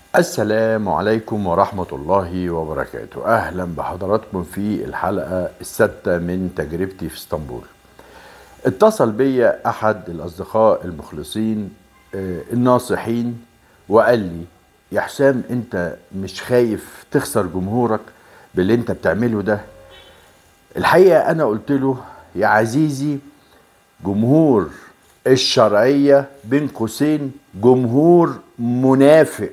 السلام عليكم ورحمة الله وبركاته أهلا بحضراتكم في الحلقة السادسة من تجربتي في اسطنبول اتصل بي أحد الأصدقاء المخلصين آه، الناصحين وقال لي يا حسام أنت مش خايف تخسر جمهورك باللي أنت بتعمله ده الحقيقة أنا قلت له يا عزيزي جمهور الشرعية بين قوسين جمهور منافق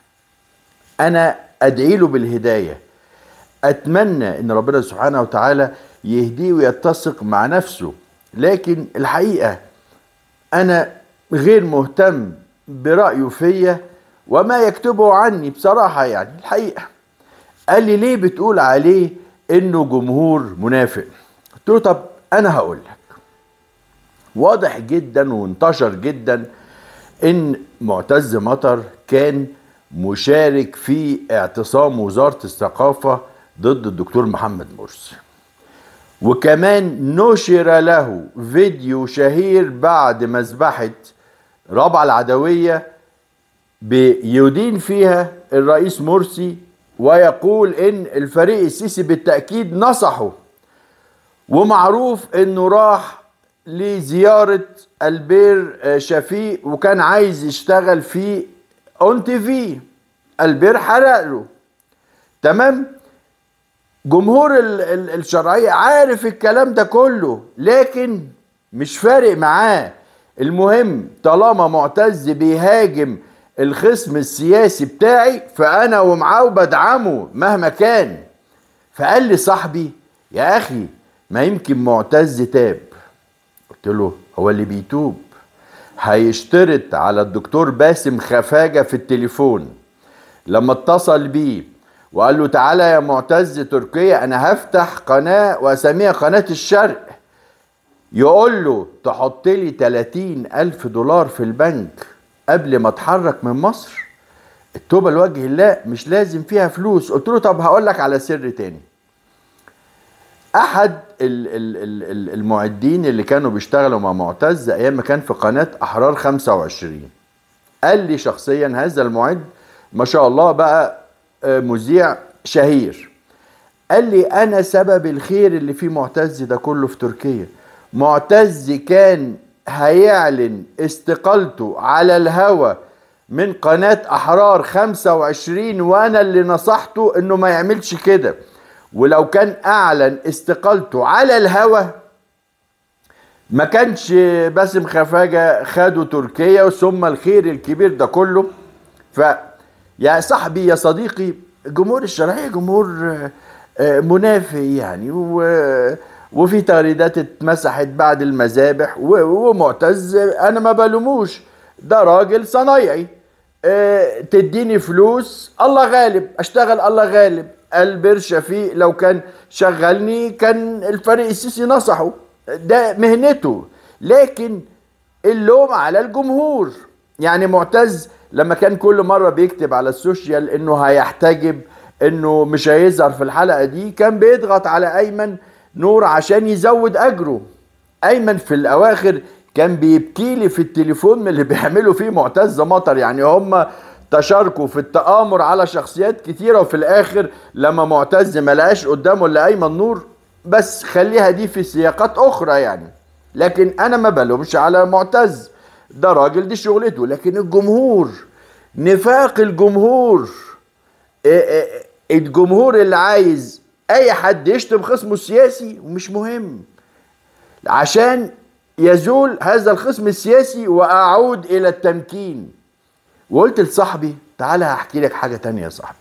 انا ادعي له بالهدايه اتمنى ان ربنا سبحانه وتعالى يهديه ويتسق مع نفسه لكن الحقيقه انا غير مهتم برايه فيا وما يكتبه عني بصراحه يعني الحقيقه قال لي ليه بتقول عليه انه جمهور منافق قلت له طب انا هقول لك واضح جدا وانتشر جدا ان معتز مطر كان مشارك في اعتصام وزارة الثقافة ضد الدكتور محمد مرسي وكمان نشر له فيديو شهير بعد مذبحة رابعة العدوية بيدين فيها الرئيس مرسي ويقول ان الفريق السيسي بالتأكيد نصحه ومعروف انه راح لزيارة البير شفيق وكان عايز يشتغل في اون تي في البير حرق له تمام جمهور ال ال الشرعية عارف الكلام ده كله لكن مش فارق معاه المهم طالما معتز بيهاجم الخصم السياسي بتاعي فانا ومعاه بدعمه مهما كان فقال لي صاحبي يا اخي ما يمكن معتز تاب قلت له هو اللي بيتوب هيشترط على الدكتور باسم خفاجة في التليفون لما اتصل بيه وقال له تعالى يا معتز تركيا انا هفتح قناة واسميها قناة الشرق يقول له تحط لي 30 الف دولار في البنك قبل ما اتحرك من مصر التوبة لوجه الله مش لازم فيها فلوس قلت له طب هقول لك على سر تاني احد ال- ال- ال- ال- المعدين اللي كانوا بيشتغلوا مع معتز ايام ما كان في قناه احرار 25 قال لي شخصيا هذا المعد ما شاء الله بقى آه، مذيع شهير قال لي انا سبب الخير اللي فيه معتز ده كله في تركيا معتز كان هيعلن استقالته على الهوى من قناة أحرار 25 وأنا اللي نصحته إنه ما يعملش كده ولو كان أعلن استقالته على الهوى ما كانش باسم خفاجة خدوا تركيا ثم الخير الكبير ده كله ف يا صاحبي يا صديقي جمهور الشرعية جمهور آه، آه، منافق يعني و وفي تغريدات اتمسحت بعد المذابح و- ومعتز انا ما بلوموش ده راجل صنايعي آه، تديني فلوس الله غالب اشتغل الله غالب البر شفيق لو كان شغلني كان الفريق السيسي نصحه ده مهنته لكن اللوم على الجمهور يعني معتز لما كان كل مرة بيكتب على السوشيال انه هيحتجب انه مش هيظهر في الحلقة دي كان بيضغط على ايمن نور عشان يزود اجره ايمن في الاواخر كان بيبكي لي في التليفون من اللي بيعملوا فيه معتز مطر يعني هم تشاركوا في التآمر على شخصيات كتيرة وفي الاخر لما معتز ما لقاش قدامه الا ايمن نور بس خليها دي في سياقات اخرى يعني لكن انا ما بلومش على معتز ده راجل دي شغلته لكن الجمهور نفاق الجمهور إيه إيه الجمهور اللي عايز اي حد يشتم خصمه السياسي ومش مهم عشان يزول هذا الخصم السياسي واعود الى التمكين وقلت لصاحبي تعالى هحكي لك حاجه تانية يا صاحبي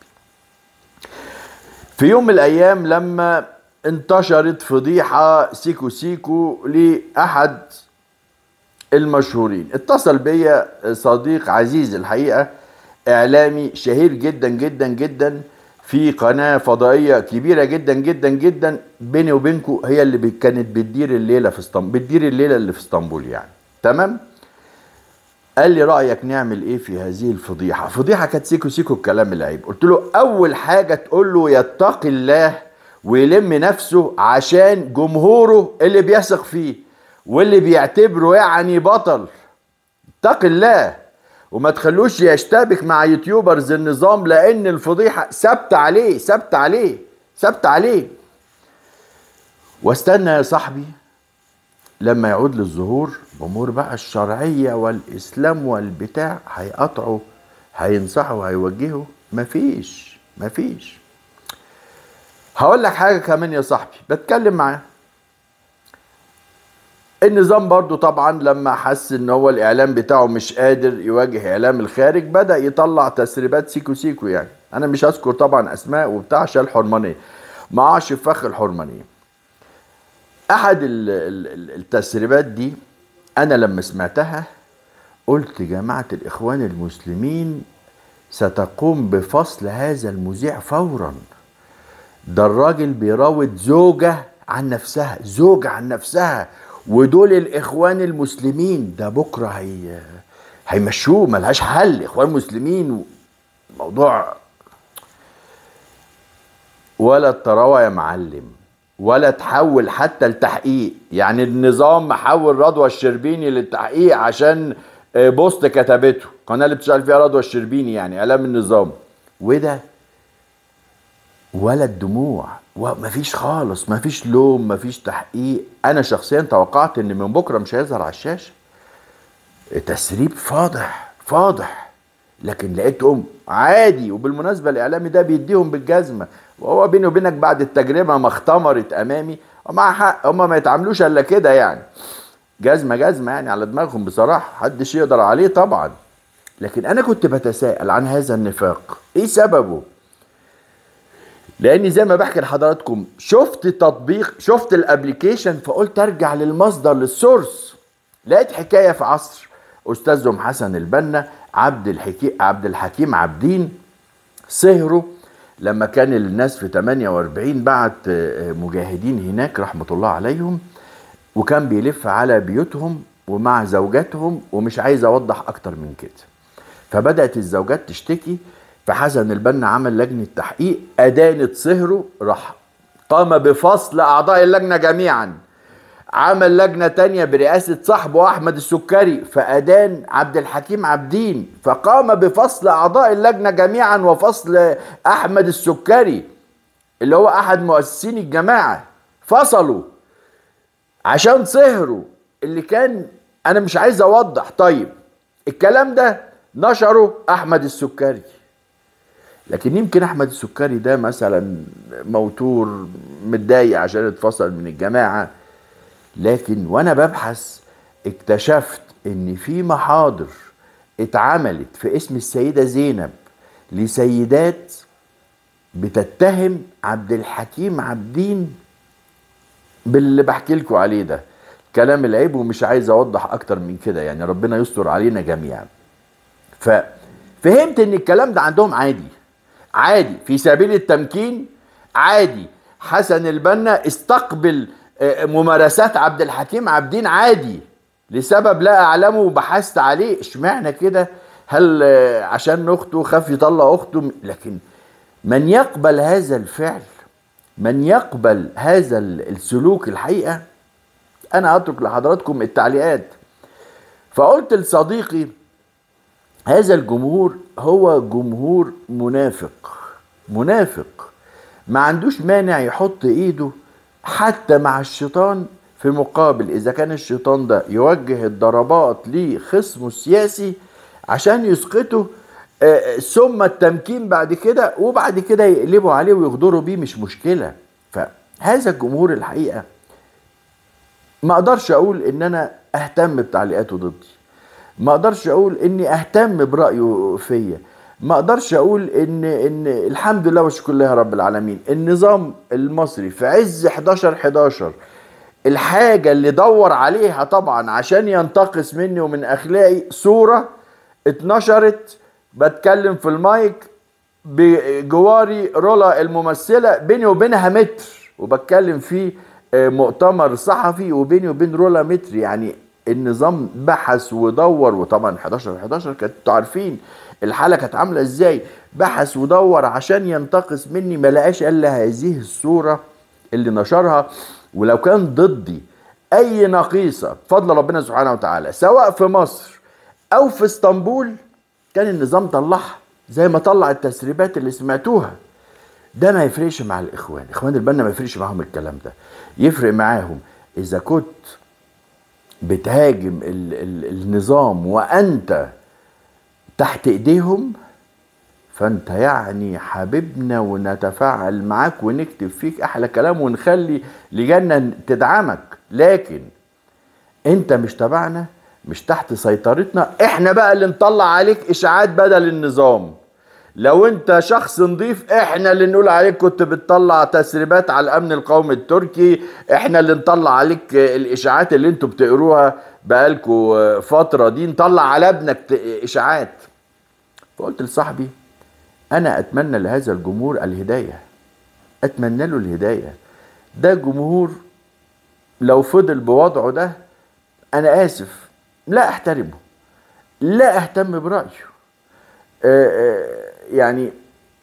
في يوم من الايام لما انتشرت فضيحه سيكو سيكو لاحد المشهورين اتصل بيا صديق عزيز الحقيقه اعلامي شهير جدا جدا جدا في قناه فضائيه كبيره جدا جدا جدا بيني وبينكم هي اللي بي- كانت بتدير الليله في اسطنبول بتدير الليله اللي في اسطنبول يعني تمام قال لي رايك نعمل ايه في هذه الفضيحه فضيحه كانت سيكو سيكو الكلام العيب قلت له اول حاجه تقول له يتقي الله ويلم نفسه عشان جمهوره اللي بيثق فيه واللي بيعتبره يعني بطل اتق الله وما تخلوش يشتبك مع يوتيوبرز النظام لان الفضيحه ثابته عليه ثابته عليه ثابته عليه واستنى يا صاحبي لما يعود للظهور امور بقى الشرعيه والاسلام والبتاع هيقطعوا هينصحوا هيوجهوا مفيش مفيش هقول لك حاجه كمان يا صاحبي بتكلم معاه النظام برضو طبعا لما حس ان هو الاعلام بتاعه مش قادر يواجه اعلام الخارج بدا يطلع تسريبات سيكو سيكو يعني انا مش هذكر طبعا اسماء وبتاع عشان الحرمانيه معاش فخ الحرمانيه احد التسريبات دي انا لما سمعتها قلت جماعه الاخوان المسلمين ستقوم بفصل هذا المذيع فورا ده الراجل بيراود زوجة عن نفسها زوجة عن نفسها ودول الإخوان المسلمين ده بكرة هي هيمشوه ملهاش حل إخوان مسلمين موضوع ولا التراوى يا معلم ولا تحول حتى التحقيق يعني النظام محول رضوى الشربيني للتحقيق عشان بوست كتبته القناه اللي بتشتغل فيها رضوى الشربيني يعني اعلام النظام وده ولا الدموع ومفيش خالص مفيش لوم مفيش تحقيق انا شخصيا توقعت ان من بكره مش هيظهر على الشاشه تسريب فاضح فاضح لكن لقيتهم عادي وبالمناسبه الاعلامي ده بيديهم بالجزمه وهو بيني وبينك بعد التجربه ما اختمرت امامي ومع حق هم ما يتعاملوش الا كده يعني جزمه جزمه يعني على دماغهم بصراحه محدش يقدر عليه طبعا لكن انا كنت بتساءل عن هذا النفاق ايه سببه لاني زي ما بحكي لحضراتكم شفت تطبيق شفت الابليكيشن فقلت ارجع للمصدر للسورس لقيت حكايه في عصر استاذهم حسن البنا عبد الحكي عبد الحكيم عبدين سهروا لما كان الناس في 48 بعت مجاهدين هناك رحمه الله عليهم وكان بيلف على بيوتهم ومع زوجاتهم ومش عايز اوضح اكتر من كده فبدات الزوجات تشتكي فحسن البنا عمل لجنه تحقيق ادانت صهره راح قام بفصل اعضاء اللجنه جميعا عمل لجنه تانية برئاسه صاحبه احمد السكري فادان عبد الحكيم عبدين فقام بفصل اعضاء اللجنه جميعا وفصل احمد السكري اللي هو احد مؤسسين الجماعه فصلوا عشان صهره اللي كان انا مش عايز اوضح طيب الكلام ده نشره احمد السكري لكن يمكن احمد السكري ده مثلا موتور متضايق عشان اتفصل من الجماعه لكن وانا ببحث اكتشفت ان في محاضر اتعملت في اسم السيده زينب لسيدات بتتهم عبد الحكيم عبدين باللي بحكي لكم عليه ده كلام العيب ومش عايز اوضح اكتر من كده يعني ربنا يستر علينا جميعا ففهمت ان الكلام ده عندهم عادي عادي في سبيل التمكين عادي حسن البنا استقبل ممارسات عبد الحكيم عبدين عادي لسبب لا اعلمه وبحثت عليه اشمعنى كده هل عشان اخته خاف يطلع اخته لكن من يقبل هذا الفعل من يقبل هذا السلوك الحقيقه انا اترك لحضراتكم التعليقات فقلت لصديقي هذا الجمهور هو جمهور منافق منافق ما عندوش مانع يحط ايده حتى مع الشيطان في مقابل اذا كان الشيطان ده يوجه الضربات لخصمه السياسي عشان يسقطه ثم التمكين بعد كده وبعد كده يقلبوا عليه ويغدروا بيه مش مشكله فهذا الجمهور الحقيقه ما اقدرش اقول ان انا اهتم بتعليقاته ضدي ما اقدرش اقول اني اهتم برايه فيا ما اقدرش اقول ان ان الحمد لله والشكر لله رب العالمين النظام المصري في عز 11 11 الحاجة اللي دور عليها طبعا عشان ينتقص مني ومن اخلاقي صورة اتنشرت بتكلم في المايك بجواري رولا الممثلة بيني وبينها متر وبتكلم في مؤتمر صحفي وبيني وبين رولا متر يعني النظام بحث ودور وطبعا 11 11 كنتوا عارفين الحاله كانت عامله ازاي بحث ودور عشان ينتقص مني ما لقاش الا هذه الصوره اللي نشرها ولو كان ضدي اي نقيصه بفضل ربنا سبحانه وتعالى سواء في مصر او في اسطنبول كان النظام طلعها زي ما طلع التسريبات اللي سمعتوها ده ما يفرقش مع الاخوان اخوان البنا ما يفرقش معاهم الكلام ده يفرق معاهم اذا كنت بتهاجم ال ال النظام وانت تحت ايديهم فانت يعني حبيبنا ونتفاعل معاك ونكتب فيك احلى كلام ونخلي لجنة تدعمك لكن انت مش تبعنا مش تحت سيطرتنا احنا بقى اللي نطلع عليك اشاعات بدل النظام لو انت شخص نضيف احنا اللي نقول عليك كنت بتطلع تسريبات على الامن القومي التركي احنا اللي نطلع عليك الاشاعات اللي انتوا بتقروها بقالكوا فتره دي نطلع على ابنك اشاعات فقلت لصاحبي انا اتمنى لهذا الجمهور الهدايه اتمنى له الهدايه ده جمهور لو فضل بوضعه ده انا اسف لا احترمه لا اهتم برايه يعني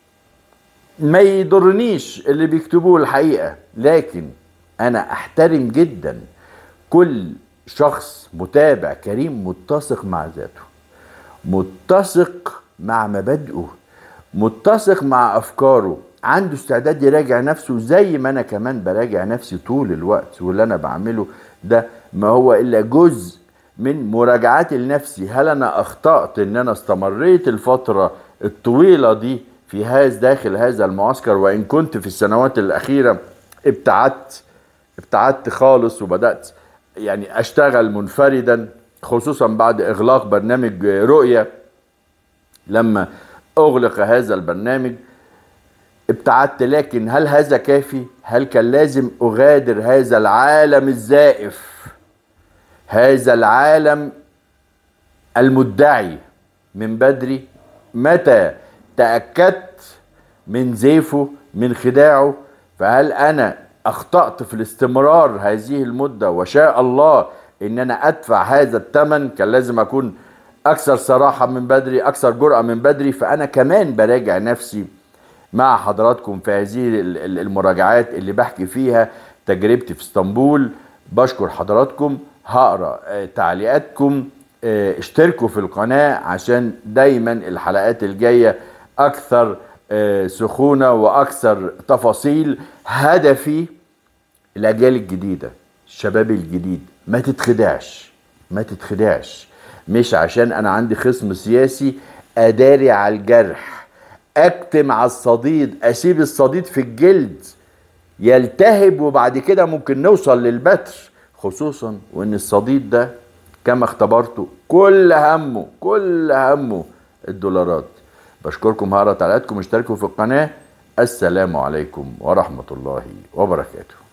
ما يضرنيش اللي بيكتبوه الحقيقه لكن انا احترم جدا كل شخص متابع كريم متسق مع ذاته متسق مع مبادئه متسق مع افكاره عنده استعداد يراجع نفسه زي ما انا كمان براجع نفسي طول الوقت واللي انا بعمله ده ما هو الا جزء من مراجعات لنفسي هل انا اخطأت ان انا استمريت الفترة الطويلة دي في هذا داخل هذا المعسكر وان كنت في السنوات الاخيرة ابتعدت ابتعدت خالص وبدأت يعني اشتغل منفردا خصوصا بعد اغلاق برنامج رؤية لما اغلق هذا البرنامج ابتعدت لكن هل هذا كافي هل كان لازم اغادر هذا العالم الزائف هذا العالم المدعي من بدري متى تاكدت من زيفه من خداعه فهل انا اخطات في الاستمرار هذه المده وشاء الله ان انا ادفع هذا الثمن كان لازم اكون اكثر صراحه من بدري اكثر جرأه من بدري فانا كمان براجع نفسي مع حضراتكم في هذه المراجعات اللي بحكي فيها تجربتي في اسطنبول بشكر حضراتكم هقرا تعليقاتكم اشتركوا في القناه عشان دايما الحلقات الجايه اكثر سخونه واكثر تفاصيل هدفي الاجيال الجديده الشباب الجديد ما تتخدعش ما تتخدعش مش عشان انا عندي خصم سياسي اداري على الجرح اكتم على الصديد اسيب الصديد في الجلد يلتهب وبعد كده ممكن نوصل للبتر خصوصا وان الصديد ده كما اختبرته كل همه كل همه الدولارات بشكركم هقرا تعليقاتكم اشتركوا في القناه السلام عليكم ورحمه الله وبركاته